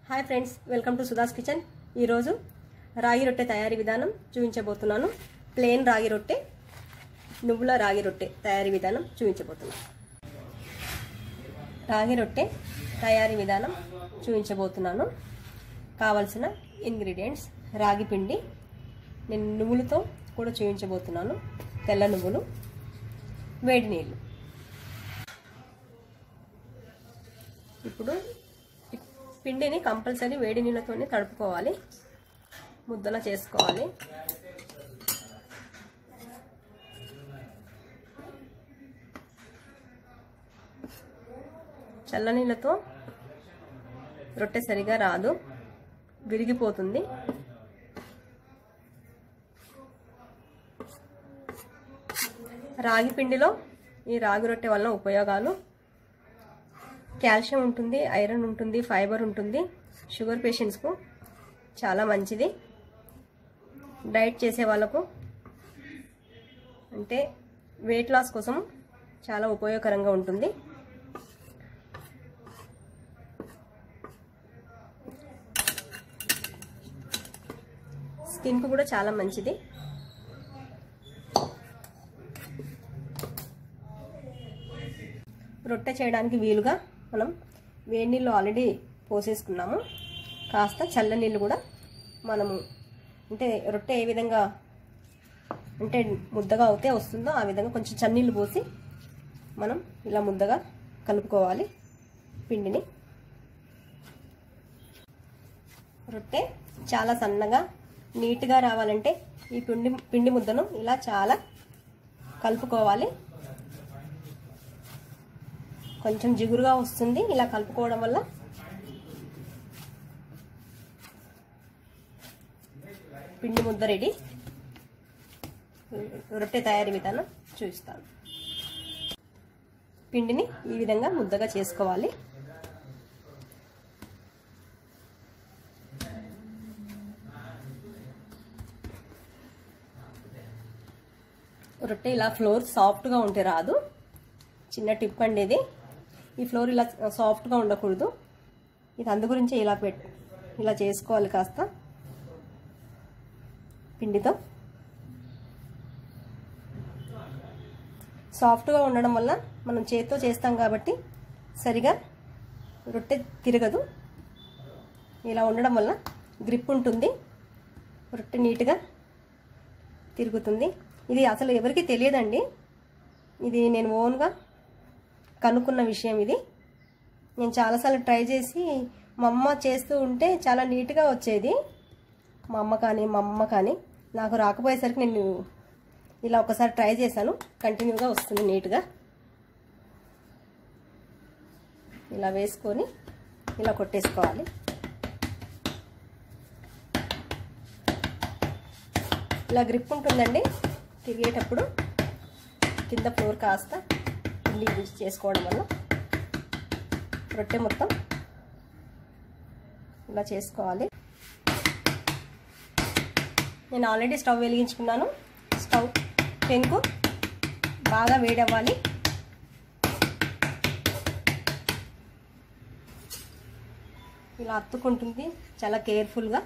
Hi friends welcome to Sudha's kitchen ఈరోజు రాగి రొట్టె తయారీ విధానం చూపించబోతున్నాను ప్లేన్ రాగి రొట్టె నువ్వుల రాగి రొట్టె తయారీ విధానం చూపించబోతున్నాను రాగి రొట్టె తయారీ విధానం చూపించబోతున్నాను కావలసిన ఇంగ్రీడియంట్స్ రాగి పిండి నేను నువ్వులతో కూడా చూపించబోతున్నాను తెల్ల నువ్వులు వేడి నీళ్ళు ఇప్పుడు ఈ పిండిని కంపల్సరీ వేడి నీళ్ళతోనే తడుపుకోవాలి ముద్దలా చేసుకోవాలి చల్ల నీళ్ళతో రొట్టె సరిగా రాదు విరిగిపోతుంది రాగి పిండిలో ఈ రాగి రొట్టె వలన ఉపయోగాలు కాల్షియం ఉంటుంది ఐరన్ ఉంటుంది ఫైబర్ ఉంటుంది షుగర్ పేషెంట్స్కు చాలా మంచిది డైట్ చేసే వాళ్ళకు అంటే వెయిట్ లాస్ కోసం చాలా ఉపయోగకరంగా ఉంటుంది స్కిన్కు కూడా చాలా మంచిది రొట్టె చేయడానికి వీలుగా మనం వేడి నీళ్ళు ఆల్రెడీ పోసేసుకున్నాము కాస్త చల్ల నీళ్ళు కూడా మనము అంటే రొట్టె ఏ విధంగా అంటే ముద్దగా అవుతే వస్తుందో ఆ విధంగా కొంచెం చన్నీళ్ళు పోసి మనం ఇలా ముద్దగా కలుపుకోవాలి పిండిని రొట్టె చాలా సన్నగా నీట్గా రావాలంటే ఈ పిండి పిండి ముద్దను ఇలా చాలా కలుపుకోవాలి కొంచెం జిగురుగా వస్తుంది ఇలా కలుపుకోవడం వల్ల పిండి ముద్ద రెడీ రొట్టె తయారీ విధానం చూపిస్తాను పిండిని ఈ విధంగా ముద్దగా చేసుకోవాలి రొట్టె ఇలా ఫ్లోర్ సాఫ్ట్గా ఉంటే రాదు చిన్న టిప్ అండి ఇది ఈ ఫ్లోర్ ఇలా సాఫ్ట్గా ఉండకూడదు ఇది అందు గురించి ఇలా పెట్ ఇలా చేసుకోవాలి కాస్త పిండితో సాఫ్ట్గా ఉండడం వల్ల మనం చేతితో చేస్తాం కాబట్టి సరిగా రొట్టె తిరగదు ఇలా ఉండడం వల్ల గ్రిప్ ఉంటుంది రొట్టె నీట్గా తిరుగుతుంది ఇది అసలు ఎవరికి తెలియదండి ఇది నేను ఓన్గా కనుక్కున్న విషయం ఇది నేను చాలాసార్లు ట్రై చేసి మా అమ్మ చేస్తూ ఉంటే చాలా నీట్గా వచ్చేది మా అమ్మ కానీ మా అమ్మ కానీ నాకు రాకపోయేసరికి నేను ఇలా ఒకసారి ట్రై చేశాను కంటిన్యూగా వస్తుంది నీట్గా ఇలా వేసుకొని ఇలా కొట్టేసుకోవాలి ఇలా గ్రిప్ ఉంటుందండి తిరిగేటప్పుడు కింద ఫ్లోర్ కాస్త పిండి యూజ్ చేసుకోవడం వల్ల రొట్టె మొత్తం ఇలా చేసుకోవాలి నేను ఆల్రెడీ స్టవ్ వెలిగించుకున్నాను స్టవ్ పెంకు బాగా వేడవ్వాలి ఇలా అత్తుకుంటుంది చాలా కేర్ఫుల్గా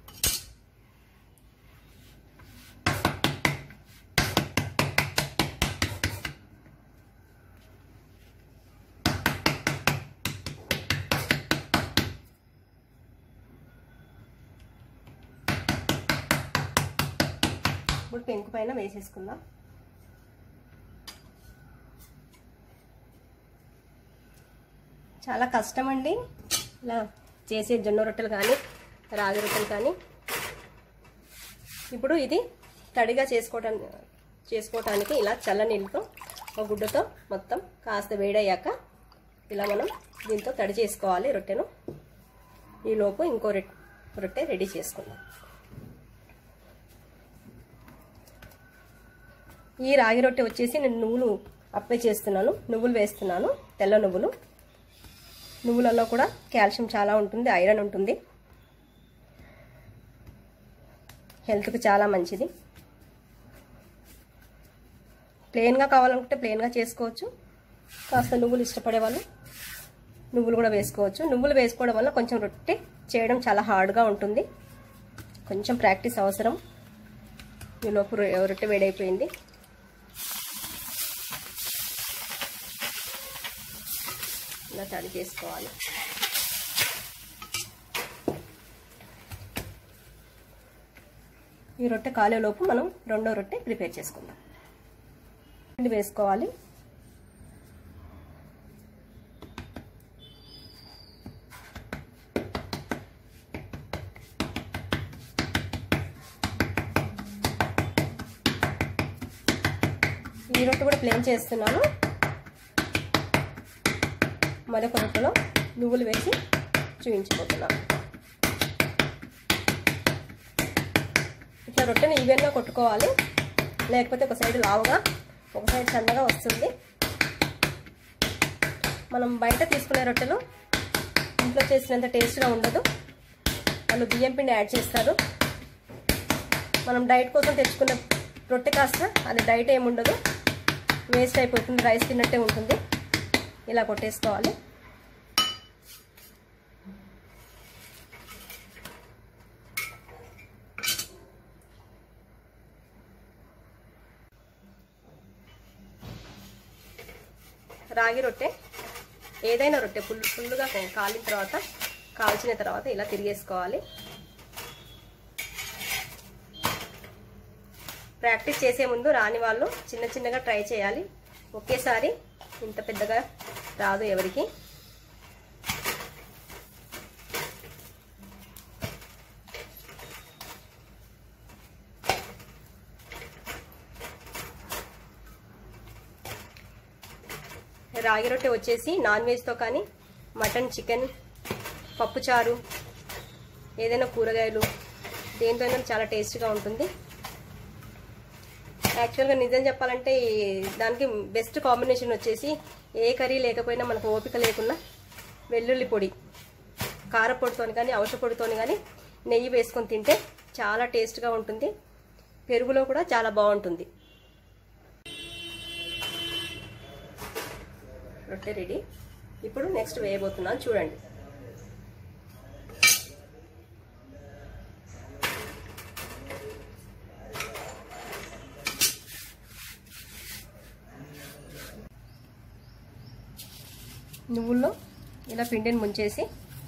ఇప్పుడు పెంకు పైన వేసేసుకుందాం చాలా కష్టం అండి ఇలా చేసే జొన్న రొట్టెలు కానీ రాగి రొట్టెలు కానీ ఇప్పుడు ఇది తడిగా చేసుకోవటానికి చేసుకోవటానికి ఇలా చల్ల నీళ్ళతో ఒక గుడ్డతో మొత్తం కాస్త వేడయ్యాక ఇలా మనం దీంతో తడి చేసుకోవాలి రొట్టెను ఈలోపు ఇంకో రొట్టె రెడీ చేసుకుందాం ఈ రాగి రొట్టె వచ్చేసి నేను నువ్వులు అప్లై చేస్తున్నాను నువ్వులు వేస్తున్నాను తెల్ల నువ్వులు నువ్వులలో కూడా కాల్షియం చాలా ఉంటుంది ఐరన్ ఉంటుంది హెల్త్కి చాలా మంచిది ప్లెయిన్గా కావాలనుకుంటే ప్లెయిన్గా చేసుకోవచ్చు కాస్త నువ్వులు ఇష్టపడే వాళ్ళు నువ్వులు కూడా వేసుకోవచ్చు నువ్వులు వేసుకోవడం వల్ల కొంచెం రొట్టె చేయడం చాలా హార్డ్గా ఉంటుంది కొంచెం ప్రాక్టీస్ అవసరం ఈలోపు రొ- రొట్టె వేడైపోయింది ఇలా తడి చేసుకోవాలి ఈ రొట్టె కాలేలోపు మనం రెండో రొట్టె ప్రిపేర్ చేసుకుందాం పిండి వేసుకోవాలి ఈ రొట్టె కూడా ప్లేన్ చేస్తున్నాను మరొక రొట్టెలో నువ్వులు వేసి చూపించబోతున్నాను ఇట్లా రొట్టెని ఈవెన్గా కొట్టుకోవాలి లేకపోతే ఒక సైడ్ లావుగా ఒక సైడ్ సన్నగా వస్తుంది మనం బయట తీసుకునే రొట్టెలు ఇంట్లో చేసినంత టేస్ట్గా ఉండదు వాళ్ళు బియ్యం పిండి యాడ్ చేస్తారు మనం డైట్ కోసం తెచ్చుకున్న రొట్టె కాస్త అది డైట్ ఏమి ఉండదు వేస్ట్ అయిపోతుంది రైస్ తిన్నట్టే ఉంటుంది ఇలా కొట్టేసుకోవాలి రాగి రొట్టె ఏదైనా రొట్టె ఫుల్ ఫుల్గా కాలిన తర్వాత కాల్చిన తర్వాత ఇలా తిరిగేసుకోవాలి ప్రాక్టీస్ చేసే ముందు రాని వాళ్ళు చిన్న చిన్నగా ట్రై చేయాలి ఒకేసారి ఇంత పెద్దగా రాదు ఎవరికి రాగి రొట్టె వచ్చేసి నాన్ వెజ్తో కానీ మటన్ చికెన్ పప్పుచారు ఏదైనా కూరగాయలు దేంతో అయినా చాలా టేస్ట్గా ఉంటుంది యాక్చువల్గా నిజం చెప్పాలంటే ఈ దానికి బెస్ట్ కాంబినేషన్ వచ్చేసి ఏ కర్రీ లేకపోయినా మనకు ఓపిక లేకున్నా వెల్లుల్లి పొడి కారపొడితోని కానీ ఔషధ పొడితోని కానీ నెయ్యి వేసుకొని తింటే చాలా టేస్ట్గా ఉంటుంది పెరుగులో కూడా చాలా బాగుంటుంది రొట్టె రెడీ ఇప్పుడు నెక్స్ట్ వేయబోతున్నాను చూడండి నువ్వుల్లో ఇలా పిండిని ముంచేసి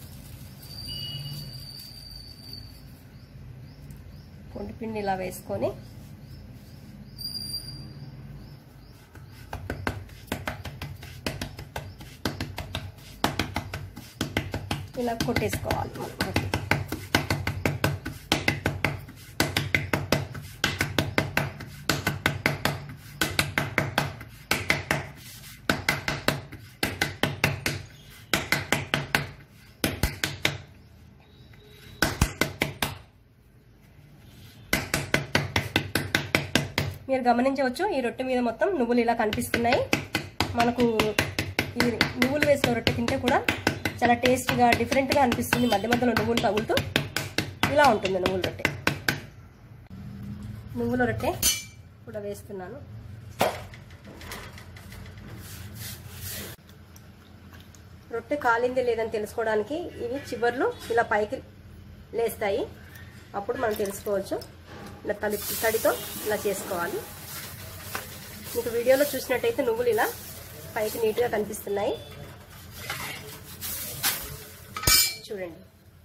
పొడి పిండి ఇలా వేసుకొని ఇలా కొట్టేసుకోవాలి మనం రొట్టె. మీరు గమనించవచ్చు ఈ రొట్టె మీద మొత్తం నువ్వులు ఇలా కనిపిస్తున్నాయి మనకు ఈ నువ్వులు వేసిన రొట్టె తింటే కూడా చాలా టేస్టీగా డిఫరెంట్గా అనిపిస్తుంది మధ్య మధ్యలో నువ్వులు తగులుతూ ఇలా ఉంటుంది నువ్వుల రొట్టె నువ్వుల రొట్టె కూడా వేస్తున్నాను రొట్టె కాలింది లేదని తెలుసుకోవడానికి ఇవి చివర్లు ఇలా పైకి లేస్తాయి అప్పుడు మనం తెలుసుకోవచ్చు ఇలా తడి తడితో ఇలా చేసుకోవాలి మీకు వీడియోలో చూసినట్టయితే నువ్వులు ఇలా పైకి నీట్గా కనిపిస్తున్నాయి చూడండి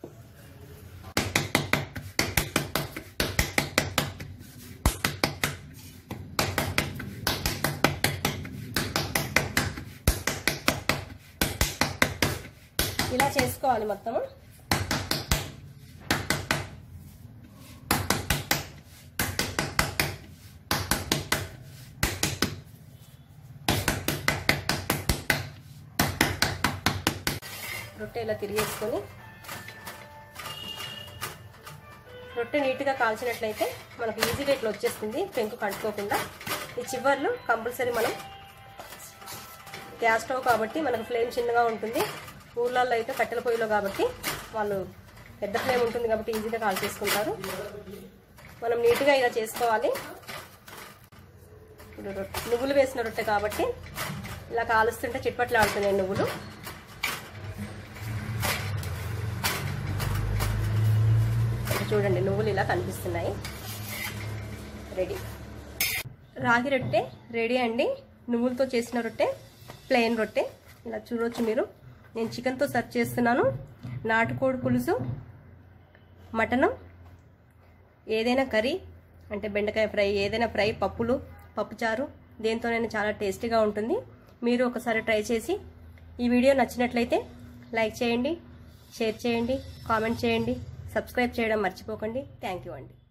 ఇలా చేసుకోవాలి మొత్తము రొట్టె ఇలా తిరిగేసుకొని రొట్టె నీట్గా కాల్చినట్లయితే మనకు ఈజీగా ఇట్లా వచ్చేస్తుంది పెంకు కట్టుకోకుండా ఈ చివర్లు కంపల్సరీ మనం గ్యాస్ స్టవ్ కాబట్టి మనకు ఫ్లేమ్ చిన్నగా ఉంటుంది ఊర్లలో అయితే కట్టెల పొయ్యిలో కాబట్టి వాళ్ళు పెద్ద ఫ్లేమ్ ఉంటుంది కాబట్టి ఈజీగా కాల్ చేసుకుంటారు మనం నీట్గా ఇలా చేసుకోవాలి ఇప్పుడు రొట్టె నువ్వులు వేసిన రొట్టె కాబట్టి ఇలా కాలుస్తుంటే చిట్పట్లు ఆడుతున్నాయి నువ్వులు చూడండి నువ్వులు ఇలా కనిపిస్తున్నాయి రెడీ రాగి రొట్టె రెడీ అండి నువ్వులతో చేసిన రొట్టె ప్లెయిన్ రొట్టె ఇలా చూడవచ్చు మీరు నేను చికెన్తో సర్వ్ చేస్తున్నాను నాటుకోడి పులుసు మటను ఏదైనా కర్రీ అంటే బెండకాయ ఫ్రై ఏదైనా ఫ్రై పప్పులు పప్పుచారు దేంతోనైనా చాలా టేస్టీగా ఉంటుంది మీరు ఒకసారి ట్రై చేసి ఈ వీడియో నచ్చినట్లయితే లైక్ చేయండి షేర్ చేయండి కామెంట్ చేయండి సబ్స్క్రైబ్ చేయడం మర్చిపోకండి థ్యాంక్ యూ అండి